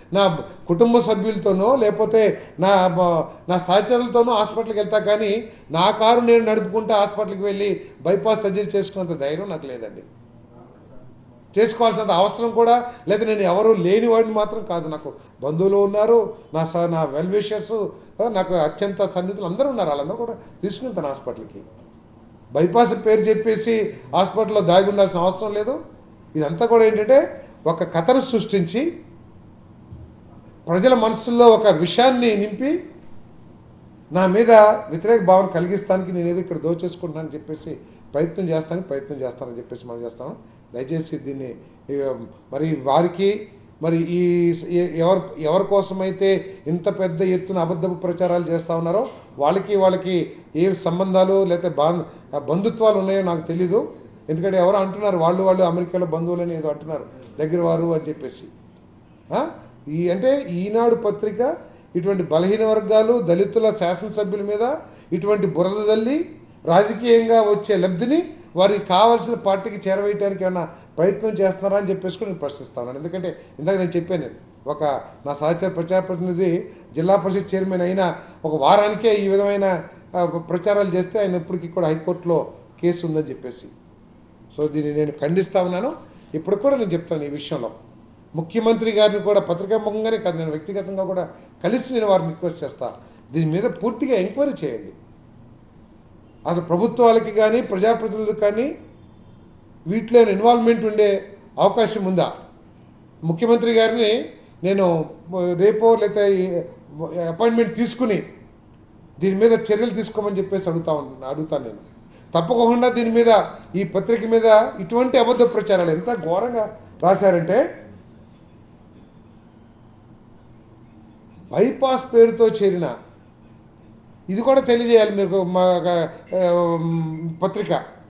నా కుటుంబ సభ్యులతోనో లేకపోతే నా బ- నా సహచరులతోనో హాస్పిటల్కి వెళ్తా కానీ నా కారు నేను నడుపుకుంటూ హాస్పిటల్కి వెళ్ళి బైపాస్ సర్జరీ చేసుకున్నంత ధైర్యం నాకు లేదండి చేసుకోవాల్సినంత అవసరం కూడా లేదా నేను ఎవరు లేని వాడిని మాత్రం కాదు నాకు బంధువులు ఉన్నారు నా స నా వెల్ విషర్స్ నాకు అత్యంత సన్నిహితులు అందరూ ఉన్నారు వాళ్ళందరూ కూడా తీసుకెళ్తాను హాస్పిటల్కి బైపాస్ పేరు చెప్పేసి హాస్పిటల్లో దాగి ఉండాల్సిన అవసరం లేదు ఇదంతా కూడా ఏంటంటే ఒక కథను సృష్టించి ప్రజల మనసుల్లో ఒక విషయాన్ని నింపి నా మీద వ్యతిరేక భావన కలిగిస్తానికి నేను ఏదో ఇక్కడ దోచేసుకుంటున్నానని చెప్పేసి ప్రయత్నం చేస్తాను ప్రయత్నం చేస్తానని చెప్పేసి మనం చేస్తాను దయచేసి దీన్ని ఇక, మరి వారికి మరి ఈ ఎ- ఎవరు ఎవరి కోసమైతే ఇంత పెద్ద ఎత్తున అబద్ధపు ప్రచారాలు చేస్తూ ఉన్నారో వాళ్ళకి వాళ్ళకి ఏ సంబంధాలు లేకపోతే బా బంధుత్వాలు ఉన్నాయో నాకు తెలీదు ఎందుకంటే ఎవరు అంటున్నారు వాళ్ళు వాళ్ళు అమెరికాలో బంధువులని ఏదో అంటున్నారు దగ్గర వారు అని చెప్పేసి ఆ? ఈ అంటే ఈనాడు పత్రిక ఇటువంటి బలహీన వర్గాలు దళితుల శాసనసభ్యుల మీద ఇటువంటి బురద తల్లి రాజకీయంగా వచ్చే లబ్ధిని వారికి కావాల్సిన పార్టీకి చేరవేయడానికి ఏమైనా ప్రయత్నం చేస్తున్నారా అని చెప్పేసి కూడా నేను ప్రశ్నిస్తాను ఎందుకంటే ఇందాక నేను చెప్పాను నేను ఒక నా సహచర ప్రజాప్రతినిధి జిల్లా పరిషత్ చైర్మన్ అయిన ఒక వారానికే ఈ విధమైన ఆ, ప్రచారాలు చేస్తే ఆయన ఇప్పటికీ కూడా హైకోర్టులో కేసు ఉందని చెప్పేసి సో దీన్ని నేను ఖండిస్తా ఉన్నాను ఇప్పుడు కూడా నేను చెప్తాను ఈ విషయంలో ముఖ్యమంత్రి గారిని కూడా పత్రికాముఖంగానే కాదు నేను వ్యక్తిగతంగా కూడా కలిసి నేను వారిని రిక్వెస్ట్ చేస్తా దీని మీద పూర్తిగా ఎంక్వైరీ చేయండి అసలు ప్రభుత్వాలకి కానీ ప్రజాప్రతినిధులకు కానీ వీటిలో ఇన్వాల్వ్మెంట్ ఉండే అవకాశం ఉందా ముఖ్యమంత్రి గారిని నేను రేపో లేకపోతే అపాయింట్మెంట్ తీసుకుని దీని మీద చర్యలు తీసుకోమని చెప్పేసి అడుగుతా ఉన్నా అడుగుతాను నేను తప్పకుండా దీని మీద ఈ పత్రిక మీద ఇటువంటి అబద్ధ ప్రచారాలు ఎంత ఘోరంగా రాశారంటే బైపాస్ పేరుతో చేరిన ఇది కూడా తెలియజేయాలి మీకు మా ఆ, పత్రిక